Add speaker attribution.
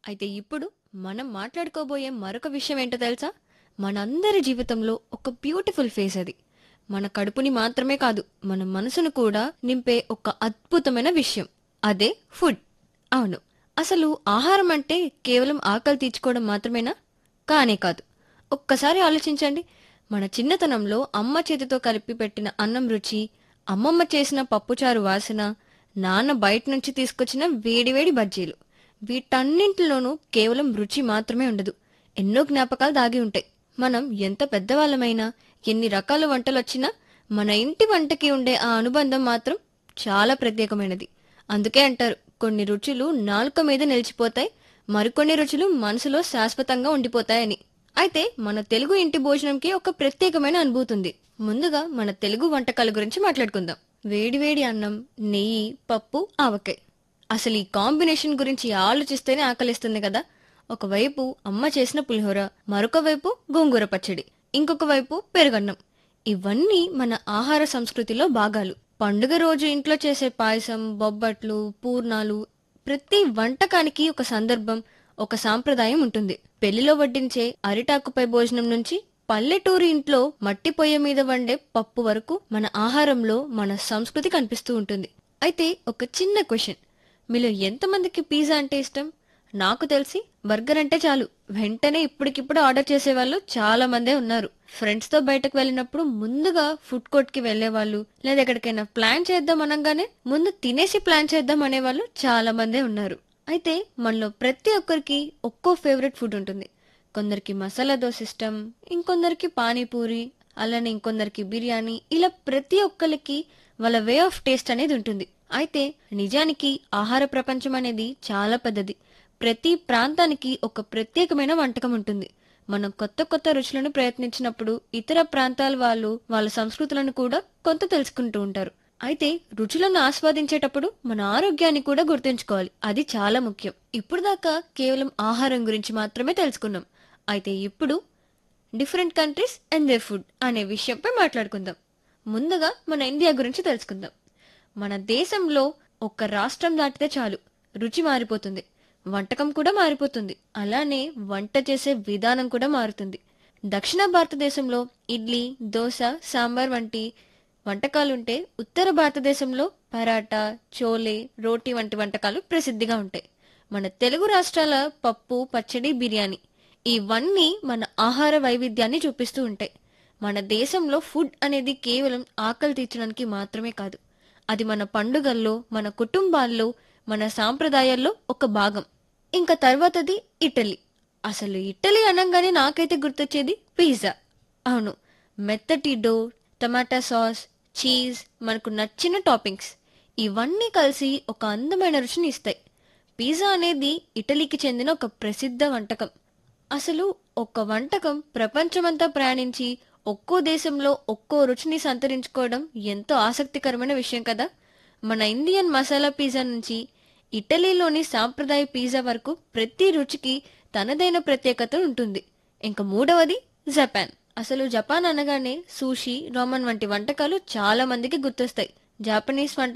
Speaker 1: అయితే ఇప్పుడు మనం మాట్లాడుకోబోయే మరొక విషయం ఏంటో తెలుసా మనందరి జీవితంలో ఒక బ్యూటిఫుల్ ఫేస్ అది మన కడుపుని మాత్రమే కాదు మన మనసును కూడా నింపే ఒక అద్భుతమైన విషయం అదే ఫుడ్ అవును అసలు ఆహారం అంటే కేవలం ఆకలి తీర్చుకోవడం మాత్రమేనా కానే కాదు ఒక్కసారి ఆలోచించండి మన చిన్నతనంలో అమ్మ చేతితో కలిపి పెట్టిన అన్నం రుచి అమ్మమ్మ చేసిన పప్పుచారు వాసన నాన్న బయట నుంచి తీసుకొచ్చిన వేడివేడి బజ్జీలు వీటన్నింటిలోనూ కేవలం రుచి మాత్రమే ఉండదు ఎన్నో జ్ఞాపకాలు దాగి ఉంటాయి మనం ఎంత పెద్దవాళ్ళమైనా ఎన్ని రకాల వంటలు వచ్చినా మన ఇంటి వంటకి ఉండే ఆ అనుబంధం మాత్రం చాలా ప్రత్యేకమైనది అందుకే అంటారు కొన్ని రుచులు నాలుక మీద నిలిచిపోతాయి మరికొన్ని రుచులు మనసులో శాశ్వతంగా ఉండిపోతాయని అయితే మన తెలుగు ఇంటి భోజనంకి ఒక ప్రత్యేకమైన అనుభూతి ఉంది ముందుగా మన తెలుగు వంటకాల గురించి మాట్లాడుకుందాం వేడివేడి అన్నం నెయ్యి పప్పు ఆవకాయ అసలు ఈ కాంబినేషన్ గురించి ఆలోచిస్తేనే ఆకలిస్తుంది కదా ఒకవైపు అమ్మ చేసిన పులిహోర మరొక వైపు గోంగూర పచ్చడి ఇంకొక వైపు పెరుగన్నం ఇవన్నీ మన ఆహార సంస్కృతిలో భాగాలు పండుగ రోజు ఇంట్లో చేసే పాయసం బొబ్బట్లు పూర్ణాలు ప్రతి వంటకానికి ఒక సందర్భం ఒక సాంప్రదాయం ఉంటుంది పెళ్లిలో వడ్డించే అరిటాకుపై భోజనం నుంచి పల్లెటూరి ఇంట్లో మట్టి పొయ్యి మీద వండే పప్పు వరకు మన ఆహారంలో మన సంస్కృతి కనిపిస్తూ ఉంటుంది అయితే ఒక చిన్న క్వశ్చన్ మీలో ఎంతమందికి పిజ్జా అంటే ఇష్టం నాకు తెలిసి బర్గర్ అంటే చాలు వెంటనే ఇప్పటికిప్పుడు ఆర్డర్ చేసే వాళ్ళు చాలా మందే ఉన్నారు ఫ్రెండ్స్ తో బయటకు వెళ్ళినప్పుడు ముందుగా ఫుడ్ కోర్ట్ కి వెళ్లే వాళ్ళు లేదా ఎక్కడికైనా ప్లాన్ చేద్దాం అనగానే ముందు తినేసి ప్లాన్ చేద్దాం అనే వాళ్ళు చాలా మందే ఉన్నారు అయితే మనలో ప్రతి ఒక్కరికి ఒక్కో ఫేవరెట్ ఫుడ్ ఉంటుంది కొందరికి మసాలా దోశ ఇష్టం ఇంకొందరికి పానీపూరి అలానే ఇంకొందరికి బిర్యానీ ఇలా ప్రతి ఒక్కరికి వాళ్ళ వే ఆఫ్ టేస్ట్ అనేది ఉంటుంది అయితే నిజానికి ఆహార ప్రపంచం అనేది చాలా పెద్దది ప్రతి ప్రాంతానికి ఒక ప్రత్యేకమైన వంటకం ఉంటుంది మనం కొత్త కొత్త రుచులను ప్రయత్నించినప్పుడు ఇతర ప్రాంతాల వాళ్ళు వాళ్ళ సంస్కృతులను కూడా కొంత తెలుసుకుంటూ ఉంటారు అయితే రుచులను ఆస్వాదించేటప్పుడు మన ఆరోగ్యాన్ని కూడా గుర్తుంచుకోవాలి అది చాలా ముఖ్యం ఇప్పుడు దాకా కేవలం ఆహారం గురించి మాత్రమే తెలుసుకున్నాం అయితే ఇప్పుడు different countries and they food అనే విషయంపై మాట్లాడుకుందాం ముందుగా మన ఇండియా గురించి తెలుసుకుందాం మన దేశంలో ఒక్క రాష్ట్రం దాటితే చాలు రుచి మారిపోతుంది వంటకం కూడా మారిపోతుంది అలానే వంట చేసే విధానం కూడా మారుతుంది దక్షిణ భారతదేశంలో ఇడ్లీ దోశ సాంబార్ వంటి వంటకాలుంటే ఉత్తర భారతదేశంలో పరాటా చోలే రోటీ వంటి వంటకాలు ప్రసిద్ధిగా ఉంటాయి మన తెలుగు రాష్ట్రాల పప్పు పచ్చడి బిర్యానీ ఇవన్నీ మన ఆహార వైవిధ్యాన్ని చూపిస్తూ ఉంటాయి మన దేశంలో ఫుడ్ అనేది కేవలం ఆకలి తీర్చడానికి మాత్రమే కాదు అది మన పండుగల్లో మన కుటుంబాల్లో మన సాంప్రదాయాల్లో ఒక భాగం ఇంకా తర్వాతది ఇటలీ అసలు ఇటలీ అనగానే నాకైతే గుర్తొచ్చేది పిజ్జా అవును మెత్తటి డో టమాటా సాస్ చీజ్ మనకు నచ్చిన టాపింగ్స్ ఇవన్నీ కలిసి ఒక అందమైన రుచిని ఇస్తాయి పిజ్జా అనేది ఇటలీకి చెందిన ఒక ప్రసిద్ధ వంటకం అసలు ఒక వంటకం ప్రపంచమంతా ప్రయాణించి ఒక్కో దేశంలో ఒక్కో రుచిని సంతరించుకోవడం ఎంతో ఆసక్తికరమైన విషయం కదా మన ఇండియన్ మసాలా పిజ్జా నుంచి ఇటలీలోని సాంప్రదాయ పిజ్జా వరకు ప్రతి రుచికి తనదైన ప్రత్యేకత ఉంటుంది ఇంకా మూడవది జపాన్ అసలు జపాన్ అనగానే సూషి రోమన్ వంటి వంటకాలు చాలా మందికి గుర్తొస్తాయి జాపనీస్ వంట